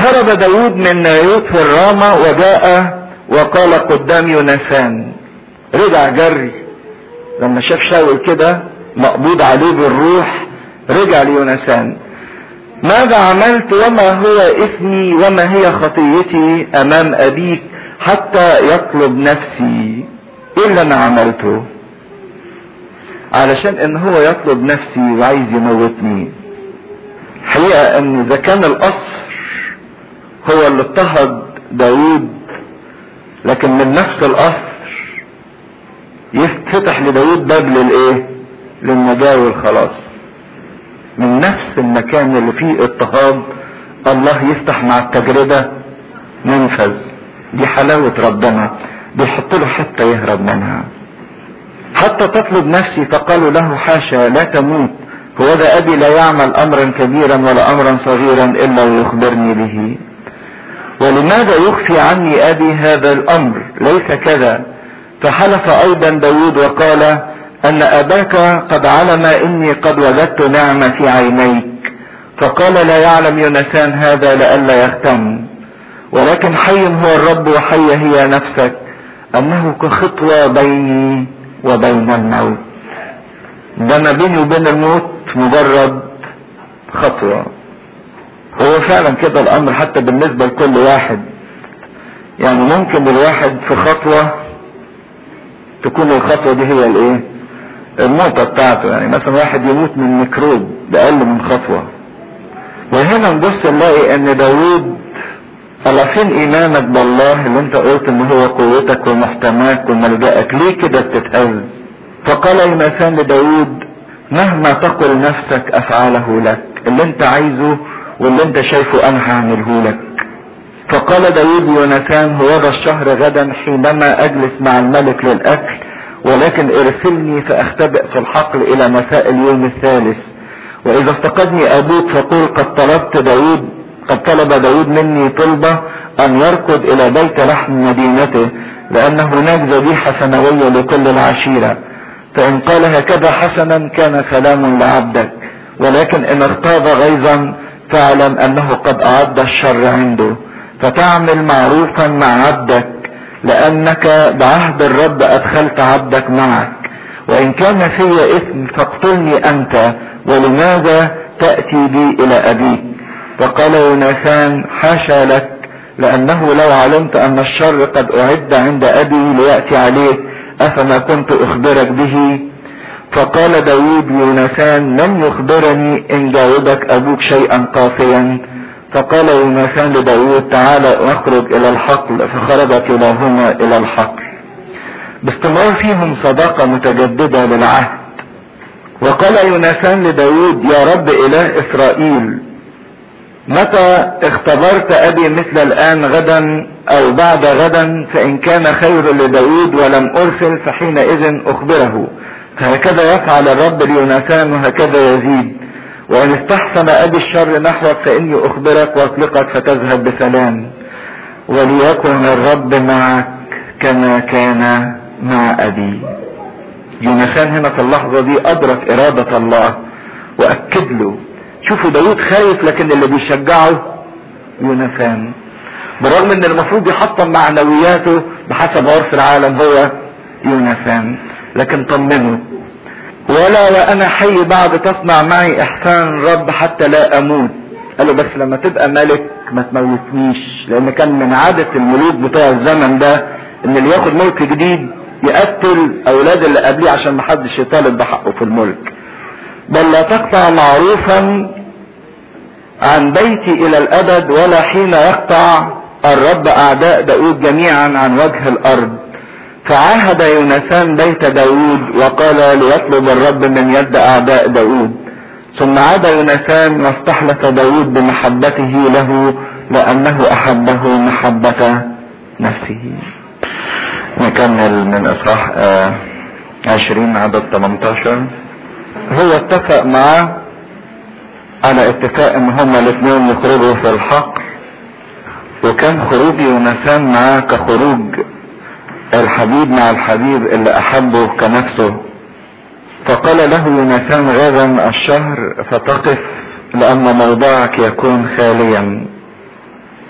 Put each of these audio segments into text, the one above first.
فهرب داود من نايوت في الرامة وجاء وقال قدام يونسان رجع جري لما شاف شاول كده مقبوض عليه بالروح رجع ليونسان ماذا عملت وما هو اثمي وما هي خطيتي امام ابيك حتى يطلب نفسي ايه اللي انا عملته علشان ان هو يطلب نفسي وعايز يموتني حقيقة ان اذا كان القصر هو اللي اضطهد داود لكن من نفس القصر يفتح لداود باب للايه للنجاة والخلاص من نفس المكان اللي فيه اضطهاد الله يفتح مع التجربة منفذ دي حلاوة ربنا بيحط له حتى يهرب منها حتى تطلب نفسي فقالوا له حاشا لا تموت هو ذا أبي لا يعمل أمرا كبيرا ولا أمرا صغيرا إلا ويخبرني به ولماذا يخفي عني أبي هذا الأمر ليس كذا فحلف أيضا داود وقال أن أباك قد علم إني قد وجدت نعمة في عينيك فقال لا يعلم يونسان هذا لئلا يهتم ولكن حي هو الرب وحي هي نفسك أنه كخطوة بيني وبين الموت ده ما بيني وبين الموت مجرد خطوة هو فعلا كده الأمر حتى بالنسبة لكل واحد يعني ممكن الواحد في خطوة تكون الخطوة دي هي الايه النقطة بتاعته يعني مثلا واحد يموت من ميكروب بأقل من خطوة وهنا نبص نلاقي ان داوود الله فين ايمانك بالله اللي انت قلت ان هو قوتك ومحتماك وملجأك ليه كده بتتهز فقال يوناثان لداود مهما تقل نفسك افعله لك اللي انت عايزه واللي انت شايفه انا هعمله لك فقال داود يوناثان هو ذا الشهر غدا حينما اجلس مع الملك للاكل ولكن ارسلني فاختبئ في الحقل الى مساء اليوم الثالث واذا افتقدني ابوك فقل قد طلبت داود قد طلب داود مني طلبة ان يركض الى بيت لحم مدينته لان هناك ذبيحة سنوية لكل العشيرة فان قال هكذا حسنا كان سلام لعبدك ولكن ان اغتاظ غيظا فاعلم انه قد اعد الشر عنده فتعمل معروفا مع عبدك لانك بعهد الرب ادخلت عبدك معك وان كان في اثم فاقتلني انت ولماذا تأتي بي الى ابيك فقال يوناثان حاشا لك لانه لو علمت ان الشر قد اعد عند ابي ليأتي عليك افما كنت اخبرك به فقال داود يوناثان لم يخبرني ان جاوبك ابوك شيئا قاسيا فقال يوناثان لداود تعالى نخرج الى الحقل فخرج كلاهما الى الحقل باستمرار فيهم صداقة متجددة للعهد وقال يوناثان لداود يا رب اله اسرائيل متى اختبرت ابي مثل الان غدا او بعد غدا فان كان خير لداود ولم ارسل فحينئذ اخبره فهكذا يفعل الرب ليوناثان وهكذا يزيد وان استحسن ابي الشر نحوك فاني اخبرك واطلقك فتذهب بسلام وليكن الرب معك كما كان مع ابي يوناثان هنا في اللحظة دي ادرك ارادة الله واكد له شوفوا داود خايف لكن اللي بيشجعه يوناثان بالرغم ان المفروض يحطم معنوياته بحسب عرف العالم هو يوناثان لكن طمنه ولا وانا حي بعد تصنع معي احسان رب حتى لا اموت قال له بس لما تبقى ملك ما تموتنيش لان كان من عادة الملوك بتوع الزمن ده ان اللي ياخد ملك جديد يقتل اولاد اللي قبليه عشان محدش يطالب بحقه في الملك بل لا تقطع معروفا عن بيتي الى الابد ولا حين يقطع الرب اعداء داود جميعا عن وجه الارض فعاهد يونسان بيت داود وقال ليطلب الرب من يد اعداء داود ثم عاد يونسان واستحلف داود بمحبته له لانه احبه محبة نفسه نكمل من اصحاح عشرين عدد 18 هو اتفق معاه على اتفاق ان هما الاثنين يخرجوا في الحقل وكان خروج يونسان معاه كخروج الحبيب مع الحبيب اللي احبه كنفسه فقال له يونسان غدا الشهر فتقف لان موضعك يكون خاليا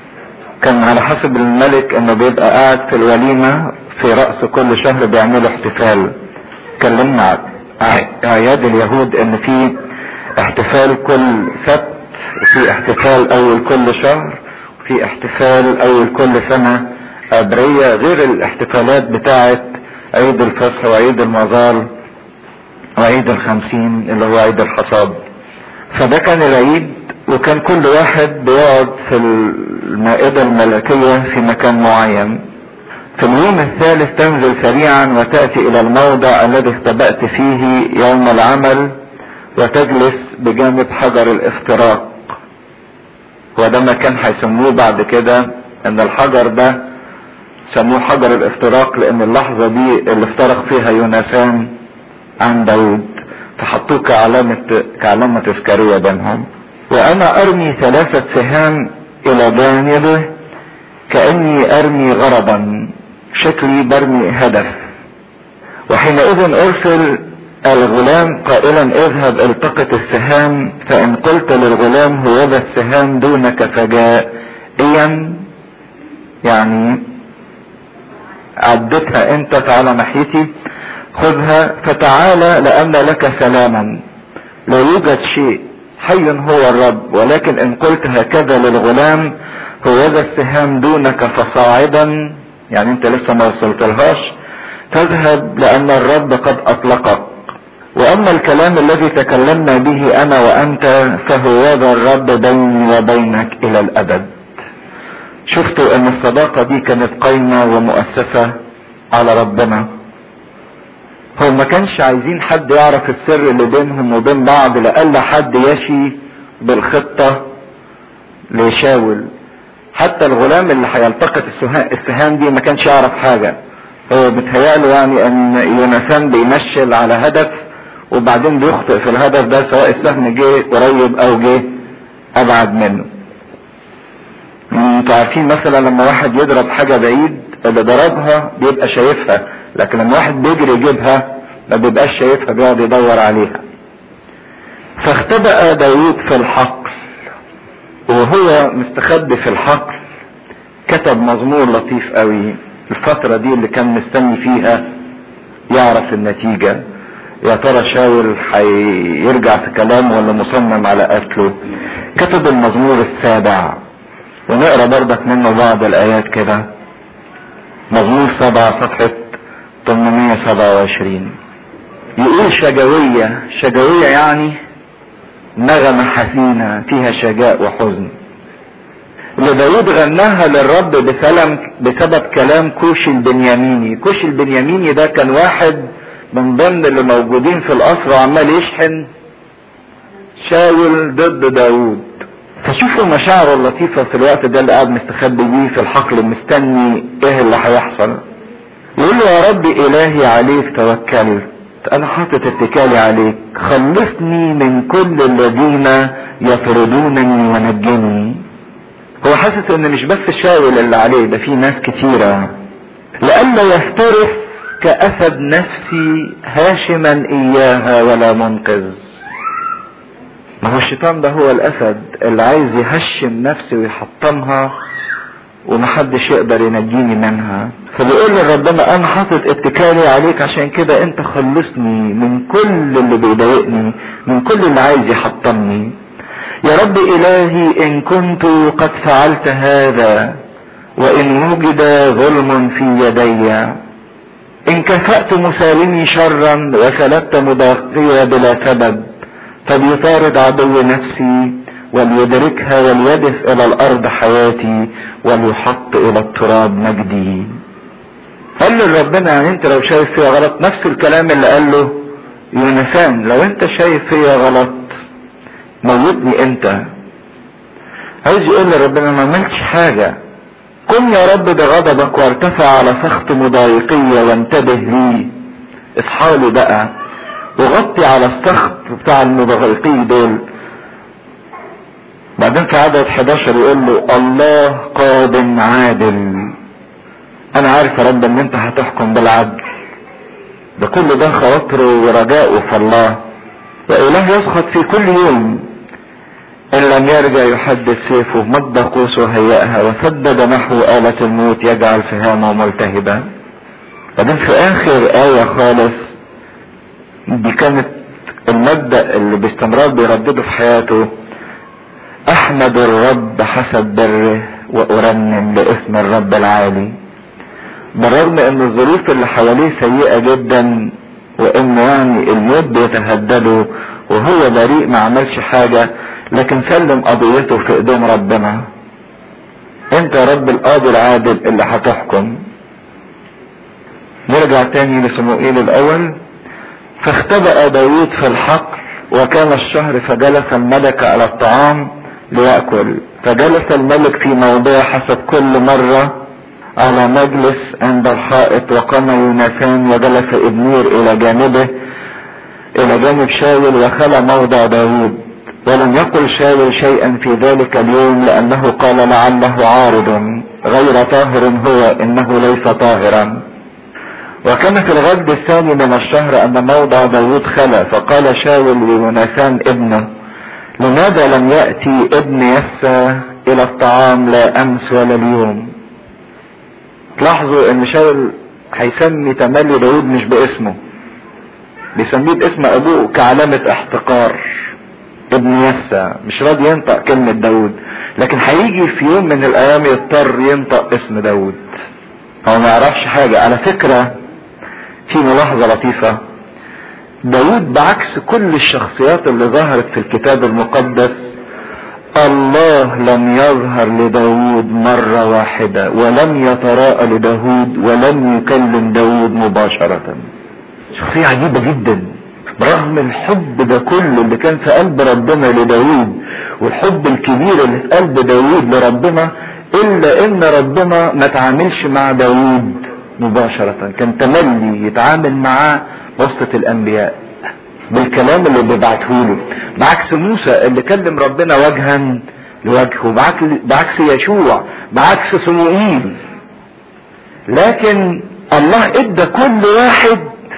كان على حسب الملك انه بيبقى قاعد في الوليمة في رأس كل شهر بيعملوا احتفال اتكلمنا اعياد اليهود ان في احتفال كل سبت وفي احتفال اول كل شهر وفي احتفال اول كل سنة عبرية غير الاحتفالات بتاعة عيد الفصح وعيد المظال وعيد الخمسين اللي هو عيد الحصاد فده كان العيد وكان كل واحد بيقعد في المائدة الملكية في مكان معين في اليوم الثالث تنزل سريعا وتأتي إلى الموضع الذي اختبأت فيه يوم العمل وتجلس بجانب حجر الافتراق وده مكان هيسموه بعد كده ان الحجر ده سموه حجر الافتراق لان اللحظة دي اللي افترق فيها يونسان عن داود فحطوه كعلامة كعلامة تذكارية بينهم وانا ارمي ثلاثة سهام الى جانبه كاني ارمي غرضا شكلي برمي هدف وحينئذ ارسل الغلام قائلا اذهب التقط السهام فان قلت للغلام هو ذا السهام دونك فجائيا يعني عدتها انت تعالى ناحيتي خذها فتعالى لان لك سلاما لا يوجد شيء حي هو الرب ولكن ان قلت هكذا للغلام هو ذا السهام دونك فصاعدا يعني انت لسه ما وصلتلهاش تذهب لان الرب قد اطلقك واما الكلام الذي تكلمنا به انا وانت فهو ذا الرب بيني وبينك الى الابد شفتوا ان الصداقة دي كانت قايمة ومؤسسة على ربنا هو ما كانش عايزين حد يعرف السر اللي بينهم وبين بعض لألا حد يشي بالخطة لشاول حتى الغلام اللي هيلتقط السهام دي ما كانش يعرف حاجة هو بيتهيأله يعني ان يونسان بيمشل على هدف وبعدين بيخطئ في الهدف ده سواء السهم جه قريب او جه ابعد منه انتوا عارفين مثلا لما واحد يضرب حاجة بعيد اللي ضربها بيبقى شايفها لكن لما واحد بيجري يجيبها ما بيبقاش شايفها بيقعد يدور عليها فاختبأ داوود في الحقل وهو مستخبي في الحقل كتب مزمور لطيف قوي الفترة دي اللي كان مستني فيها يعرف النتيجة يا ترى شاول هيرجع في كلامه ولا مصمم على قتله كتب المزمور السابع ونقرا برضك منه بعض الايات كده مزمور سبعة صفحة 827 يقول شجوية شجوية يعني نغمة حزينة فيها شجاء وحزن اللي داود غناها للرب بسلم بسبب كلام كوش البنياميني كوش البنياميني ده كان واحد من ضمن اللي موجودين في القصر وعمال يشحن شاول ضد داود فشوفوا مشاعره اللطيفة في الوقت ده اللي قاعد مستخبي بيه في الحقل مستني ايه اللي هيحصل يقول له يا رب الهي عليك توكلت انا حاطط اتكالي عليك خلصني من كل الذين يطردونني ونجني هو حاسس ان مش بس شاول اللي عليه ده في ناس كتيرة لئلا يفترس كأسد نفسي هاشما اياها ولا منقذ ما هو الشيطان ده هو الاسد اللي عايز يهشم نفسي ويحطمها ومحدش يقدر ينجيني منها فبيقول لربنا انا حاطط اتكالي عليك عشان كده انت خلصني من كل اللي بيضايقني من كل اللي عايز يحطمني يا رب الهي ان كنت قد فعلت هذا وان وجد ظلم في يدي ان كفأت مسالمي شرا وسلبت مضاقية بلا سبب فليطارد عدو نفسي وليدركها وليدف الى الارض حياتي وليحط الى التراب مجدي قال له ربنا يعني انت لو شايف فيها غلط نفس الكلام اللي قال له يونسان لو انت شايف فيها غلط موتني انت عايز يقول لربنا ما عملتش حاجة قم يا رب بغضبك وارتفع على سخط مضايقية وانتبه لي اصحالي بقى وغطي على السخط بتاع المضايقين دول بعدين في عدد 11 يقول له الله قاد عادل انا عارف يا رب ان انت هتحكم بالعدل ده كل ده خواطره ورجاؤه في الله واله يسخط في كل يوم ان لم يرجع يحدد سيفه مد قوسه هيئها وسدد نحو آلة الموت يجعل سهامه ملتهبة بعدين في اخر آية خالص دي كانت المبدأ اللي باستمرار بيردده في حياته احمد الرب حسب بره وارنم لاسم الرب العالي بالرغم ان الظروف اللي حواليه سيئة جدا وان يعني الموت بيتهدده وهو بريء ما عملش حاجة لكن سلم قضيته في ايدين ربنا انت يا رب القاضي العادل اللي هتحكم نرجع تاني لصموئيل الاول فاختبأ داود في الحقل وكان الشهر فجلس الملك على الطعام ليأكل فجلس الملك في موضع حسب كل مرة على مجلس عند الحائط وقام يوناثان وجلس ابنير الى جانبه الى جانب شاول وخلى موضع داود ولم يقل شاول شيئا في ذلك اليوم لانه قال لعله عارض غير طاهر هو انه ليس طاهرا وكان في الغد الثاني من الشهر ان موضع داود خلى فقال شاول ليوناثان ابنه لماذا لم يأتي ابن يسى الى الطعام لا امس ولا اليوم تلاحظوا ان شاول هيسمي تملي داود مش باسمه بيسميه باسم ابوه كعلامة احتقار ابن يسى مش راضي ينطق كلمة داود لكن هيجي في يوم من الايام يضطر ينطق اسم داود هو ما يعرفش حاجة على فكرة في ملاحظة لطيفة داود بعكس كل الشخصيات اللي ظهرت في الكتاب المقدس الله لم يظهر لداود مرة واحدة ولم يتراءى لداود ولم يكلم داود مباشرة شخصية عجيبة جدا برغم الحب ده كله اللي كان في قلب ربنا لداود والحب الكبير اللي في قلب داود لربنا الا ان ربنا ما تعاملش مع داود مباشرة كان تملي يتعامل معاه وسط الانبياء بالكلام اللي بيبعته له بعكس موسى اللي كلم ربنا وجها لوجهه بعكس, بعكس يشوع بعكس صموئيل لكن الله ادى كل واحد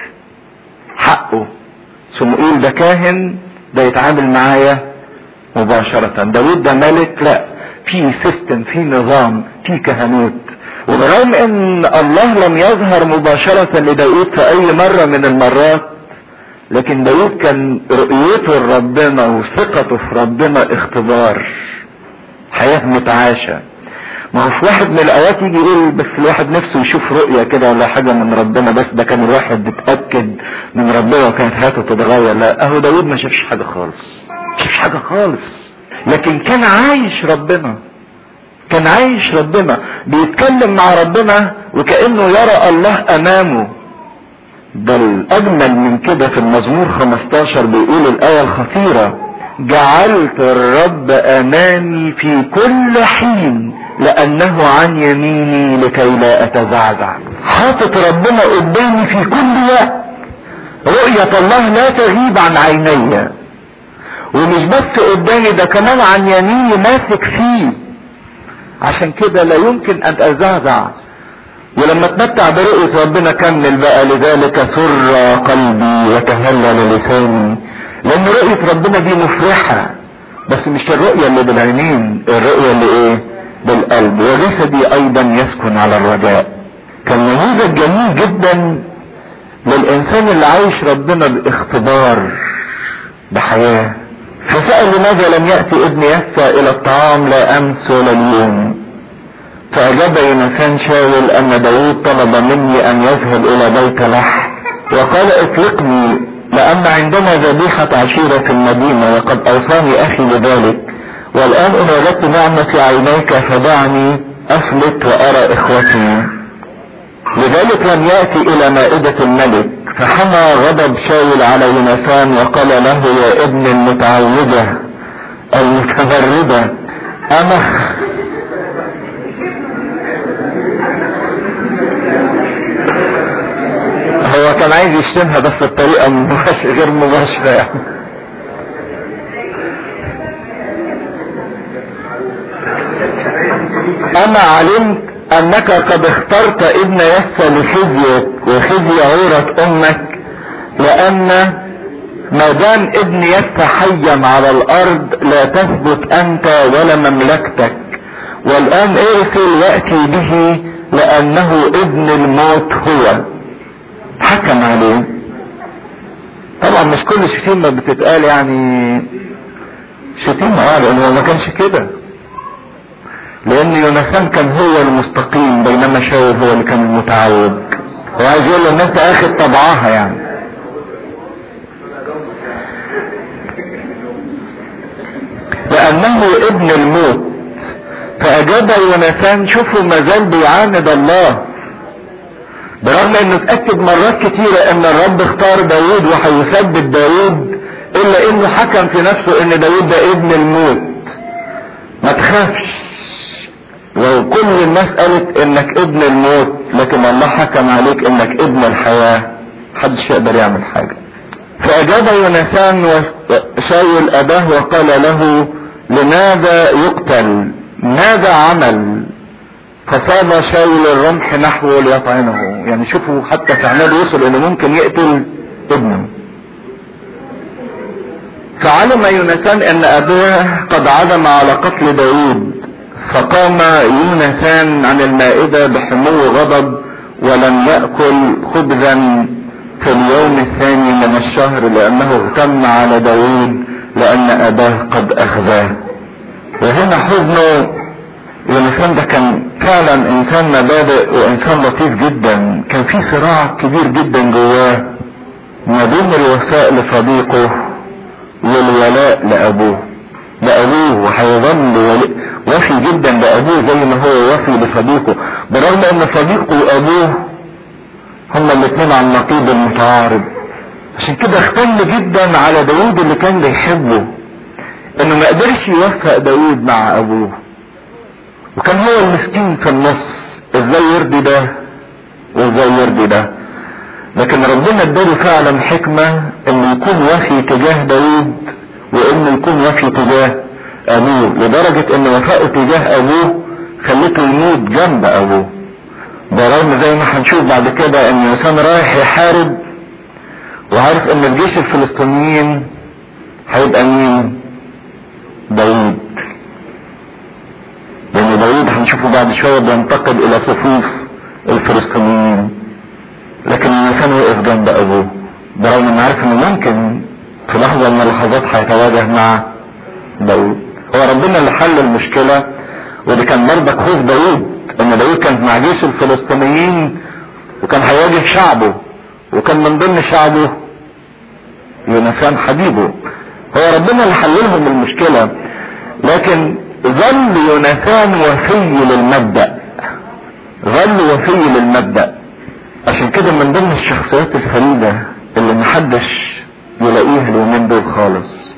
حقه صموئيل ده كاهن ده يتعامل معايا مباشرة داود ده ملك لا في سيستم في نظام في كهنوت وبرغم ان الله لم يظهر مباشرة لداود في اي مرة من المرات لكن داود كان رؤيته لربنا وثقته في ربنا اختبار حياة متعاشة ما هو في واحد من الاوقات يجي يقول بس الواحد نفسه يشوف رؤية كده ولا حاجة من ربنا بس ده كان الواحد بيتأكد من ربنا وكانت حياته تتغير لا اهو داود ما شافش حاجة خالص ما شافش حاجة خالص لكن كان عايش ربنا كان عايش ربنا بيتكلم مع ربنا وكأنه يرى الله امامه ده الاجمل من كده في المزمور 15 بيقول الايه الخطيره جعلت الرب امامي في كل حين لانه عن يميني لكي لا اتزعزع حاطط ربنا قدامي في كل وقت رؤية الله لا تغيب عن عيني ومش بس قدامي ده كمان عن يميني ماسك فيه عشان كده لا يمكن ان اتزعزع ولما اتمتع برؤية ربنا كمل بقى لذلك سر قلبي وتهلل لساني لان رؤية ربنا دي مفرحة بس مش الرؤية اللي بالعينين الرؤية اللي ايه بالقلب وجسدي ايضا يسكن على الرجاء كان نموذج جميل جدا للانسان اللي عايش ربنا باختبار بحياة فسأل لماذا لم يأتي ابن يسى الى الطعام لا امس ولا اليوم فأجاب يونسان شاول أن داود طلب مني أن يذهب إلى بيت لحم وقال اطلقني لأن عندنا ذبيحة عشيرة في المدينة وقد أوصاني أخي بذلك والآن إن وجدت نعمة في عينيك فدعني أفلت وأرى إخوتي لذلك لم يأتي إلى مائدة الملك فحمى غضب شاول على يونسان وقال له يا ابن المتعوجة المتمردة أنا هو كان عايز يشتمها بس بطريقة مباشرة غير مباشرة يعني انا علمت انك قد اخترت ابن يسى لخزيك وخزي عورة امك لان ما دام ابن يسى حيا على الارض لا تثبت انت ولا مملكتك والان ارسل واتي به لانه ابن الموت هو حكم عليه طبعا مش كل شتيمة بتتقال يعني شتيمة اه لانه ما كانش كده لان يونسان كان هو المستقيم بينما شاول هو اللي كان المتعوج هو عايز يقول له ان انت اخد طبعها يعني لانه ابن الموت فاجاب يونسان شوفوا ما زال بيعاند الله برغم انه اتأكد مرات كتيرة ان الرب اختار داود وهيثبت داود الا انه حكم في نفسه ان داود ده ابن الموت ما تخافش لو كل الناس قالت انك ابن الموت لكن الله حكم عليك انك ابن الحياة محدش يقدر يعمل حاجة فاجاب يونسان وشاول اباه وقال له لماذا يقتل ماذا عمل فصاب شاول الرمح نحوه ليطعنه يعني شوفوا حتى في عناد وصل انه ممكن يقتل ابنه فعلم يونسان ان اباه قد عزم على قتل داود فقام يونسان عن المائدة بحمو غضب ولم يأكل خبزا في اليوم الثاني من الشهر لأنه اغتم على داود لأن أباه قد أخزاه وهنا حزنه يونسان ده كان فعلا إنسان مبادئ وإنسان لطيف جدا كان في صراع كبير جدا جواه ما بين الوفاء لصديقه والولاء لأبوه لأبوه وهيظل وفي جدا لأبوه زي ما هو وفي لصديقه برغم ان صديقه وأبوه هما الاثنين على النقيض المتعارض عشان كده اختل جدا على داود اللي كان بيحبه انه ما قدرش يوفق داود مع ابوه وكان هو المسكين في النص ازاي يرضي ده وازاي يرضي ده لكن ربنا اداله فعلا حكمة انه يكون وفي تجاه داود وانه يكون وفي تجاه ابوه لدرجة ان وفائه تجاه ابوه خليته يموت جنب ابوه ده رغم زي ما هنشوف بعد كده ان انسان رايح يحارب وعارف ان الجيش الفلسطينيين هيبقى مين داوود لان داوود هنشوفه بعد شوية بينتقل الى صفوف الفلسطينيين لكن الانسان وقف جنب ابوه برغم انه عارف انه ممكن في لحظة من اللحظات هيتواجه مع داود هو ربنا اللي حل المشكلة ودي كان برضك خوف داود ان داود كان مع جيش الفلسطينيين وكان هيواجه شعبه وكان من ضمن شعبه يونسان حبيبه هو ربنا اللي حل لهم المشكلة لكن ظل يونسان وفي للمبدأ ظل وفي للمبدأ عشان كده من ضمن الشخصيات الفريدة اللي محدش يلاقيها اليومين دول خالص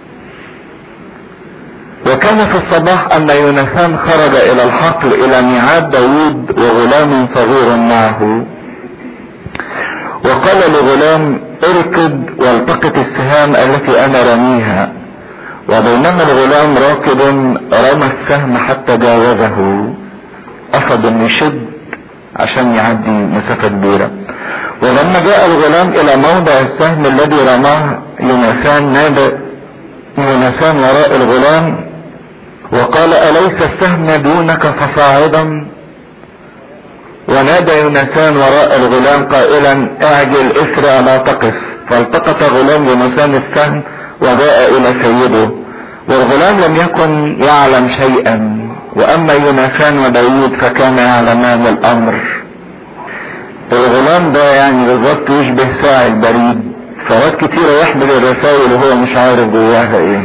وكان في الصباح ان يونسان خرج الى الحقل الى ميعاد داود وغلام صغير معه وقال لغلام اركض والتقط السهام التي انا رميها وبينما الغلام راكب رمى السهم حتى جاوزه قصد انه يشد عشان يعدي مسافة كبيرة ولما جاء الغلام الى موضع السهم الذي رماه يونسان نادى يونسان وراء الغلام وقال أليس السهم دونك فصاعدا ونادى يونسان وراء الغلام قائلا اعجل اسرع لا تقف فالتقط غلام يونسان السهم وجاء الى سيده والغلام لم يكن يعلم شيئا واما يونسان وداود فكان يعلمان الامر الغلام ده يعني بالظبط يشبه ساعي البريد فوقت كتيرة يحمل الرسائل وهو مش عارف جواها ايه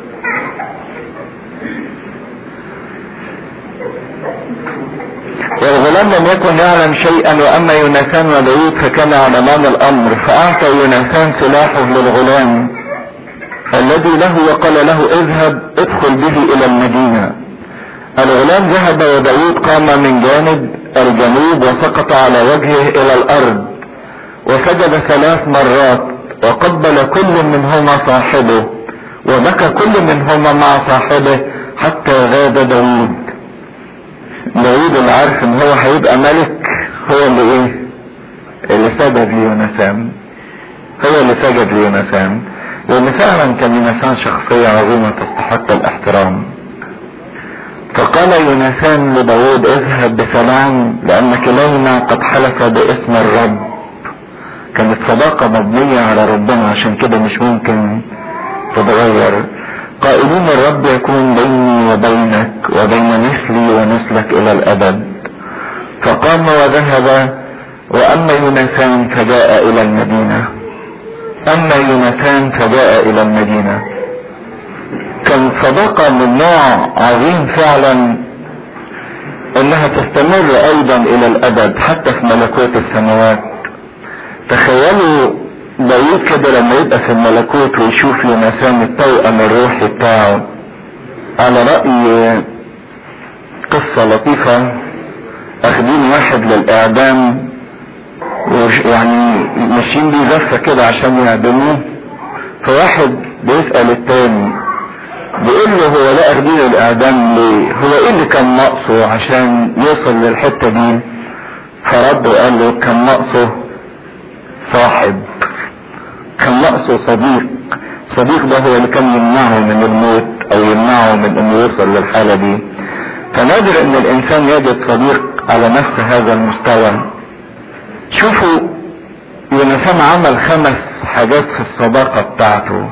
والغلام لم يكن يعلم شيئا واما يونسان وداود فكان يعلمان الامر فاعطى يونسان سلاحه للغلام الذي له وقال له اذهب ادخل به الى المدينة الغلام ذهب وداود قام من جانب الجنوب وسقط على وجهه الى الارض وسجد ثلاث مرات وقبل كل منهما صاحبه وبكى كل منهما مع صاحبه حتى غاب داود داود اللي عارف ان هو هيبقى ملك هو اللي ايه اللي سجد ليونسان هو اللي سجد ليونسان لان فعلا كان يونسان شخصية عظيمة تستحق الاحترام فقال يونسان لداود اذهب بسلام لان كلينا قد حلف باسم الرب كانت صداقة مبنية على ربنا عشان كده مش ممكن تتغير قائلين الرب يكون بيني وبينك وبين مثلي ونسلك الى الابد فقام وذهب واما يونسان فجاء الى المدينة اما يونسان فجاء الى المدينة كانت صداقة من نوع عظيم فعلا انها تستمر ايضا الى الابد حتى في ملكوت السماوات تخيلوا داوود كده لما يبقى في الملكوت ويشوف يونسان التوأم الروحي بتاعه على رأي قصة لطيفة اخدين واحد للاعدام يعني ماشيين بيه زفة كده عشان يعدموه فواحد بيسأل التاني بيقول له هو لا اخدين الاعدام ليه هو ايه اللي كان ناقصه عشان يوصل للحتة دي فرد وقال له كان ناقصه صاحب كان ناقصه صديق صديق ده هو اللي كان يمنعه من الموت او يمنعه من انه يوصل للحالة دي فنادر ان الانسان يجد صديق على نفس هذا المستوى شوفوا يونسان عمل خمس حاجات في الصداقة بتاعته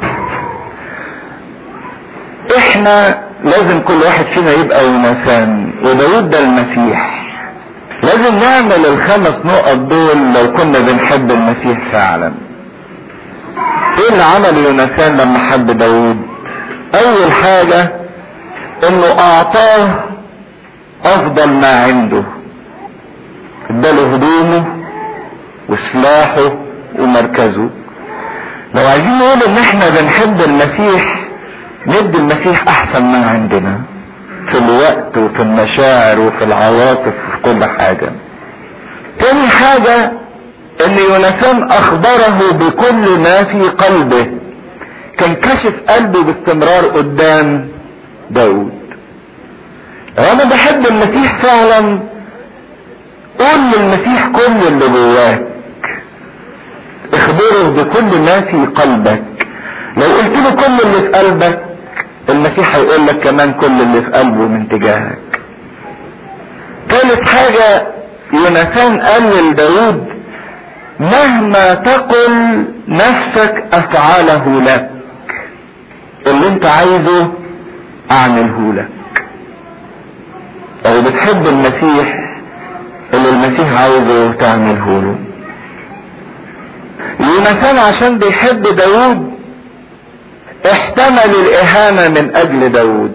احنا لازم كل واحد فينا يبقى يونسان وداود ده المسيح لازم نعمل الخمس نقط دول لو كنا بنحب المسيح فعلا ايه اللي عمل يونسان لما حب داود اول حاجة انه اعطاه افضل ما عنده اداله هدومه وسلاحه ومركزه لو عايزين نقول ان احنا بنحب المسيح ندي المسيح احسن ما عندنا في الوقت وفي المشاعر وفي العواطف وفي كل حاجة تاني حاجة ان يونسان اخبره بكل ما في قلبه كان كشف قلبه باستمرار قدام داود لو انا بحب المسيح فعلا قول للمسيح كل اللي جواك اخبره بكل ما في قلبك لو قلت له كل اللي في قلبك المسيح هيقول لك كمان كل اللي في قلبه من تجاهك ثالث حاجة يونسان قال لداود مهما تقل نفسك افعله لك اللي انت عايزه اعمله لك لو بتحب المسيح اللي المسيح عايزه تعمله له يونسان عشان بيحب داود احتمل الاهانة من اجل داود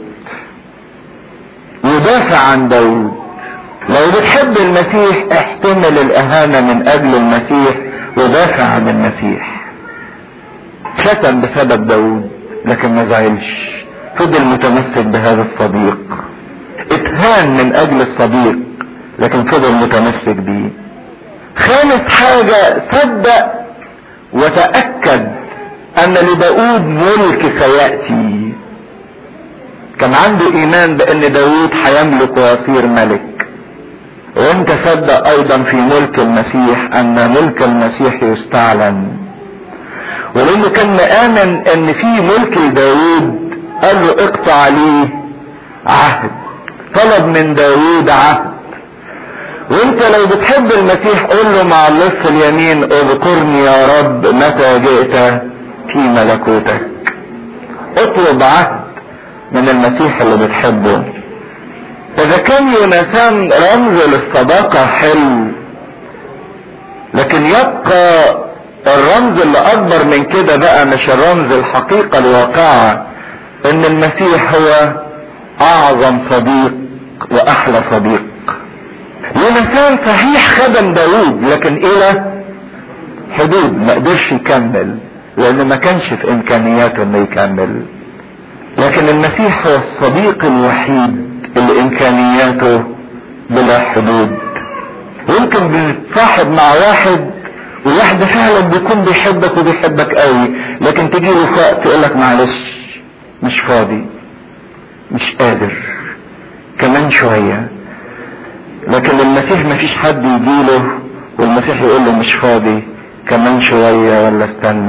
يدافع عن داود لو بتحب المسيح احتمل الاهانة من اجل المسيح ودافع عن المسيح شتم بسبب داود لكن ما زعلش فضل متمسك بهذا الصديق اتهان من اجل الصديق لكن فضل متمسك بيه خامس حاجة صدق وتأكد ان لداود ملك سيأتي كان عنده ايمان بان داود هيملك ويصير ملك وانت صدق ايضا في ملك المسيح ان ملك المسيح يستعلن ولانه كان مآمن ان في ملك لداود قال له اقطع لي عهد طلب من داود عهد وانت لو بتحب المسيح قول له مع اللص اليمين اذكرني يا رب متى جئت في ملكوتك اطلب عهد من المسيح اللي بتحبه اذا كان يونسان رمز للصداقة حلو لكن يبقى الرمز اللي اكبر من كده بقى مش الرمز الحقيقة الواقعة ان المسيح هو اعظم صديق واحلى صديق يونسان صحيح خدم داود لكن الى حدود ما قدرش يكمل لانه ما كانش في امكانياته انه يكمل لكن المسيح هو الصديق الوحيد اللي امكانياته بلا حدود يمكن بتتصاحب مع واحد وواحد فعلا بيكون بيحبك وبيحبك قوي لكن تجي له وقت يقول لك معلش مش فاضي مش قادر كمان شويه لكن المسيح ما فيش حد يجيله والمسيح يقول له مش فاضي كمان شوية ولا استنى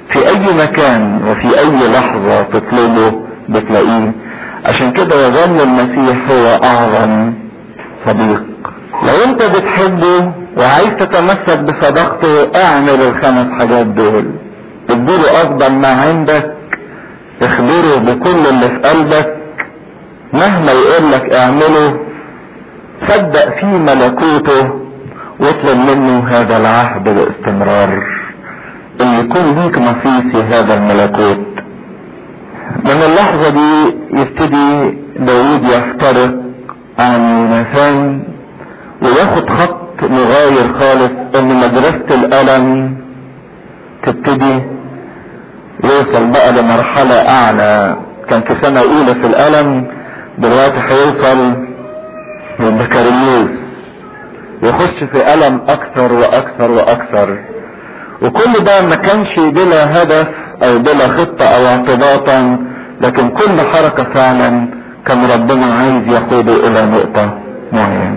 في اي مكان وفي اي لحظة تطلبه بتلاقيه عشان كده يظل المسيح هو اعظم صديق لو انت بتحبه وعايز تتمسك بصداقته اعمل الخمس حاجات دول اديله افضل ما عندك اخبره بكل اللي في قلبك مهما يقول لك اعمله صدق في ملكوته واطلب منه هذا العهد باستمرار ان يكون ليك نصيب في هذا الملكوت من اللحظة دي يبتدي داود يفترق عن يوناثان وياخد خط مغاير خالص ان مدرسة الالم تبتدي يوصل بقى لمرحلة اعلى كان في سنة اولى في الالم دلوقتي هيوصل للبكالوريوس يخش في الم اكثر واكثر واكثر وكل ده ما كانش بلا هدف او بلا خطة او اعتباطا لكن كل حركة فعلا كان ربنا عايز يقوده الى نقطة معينة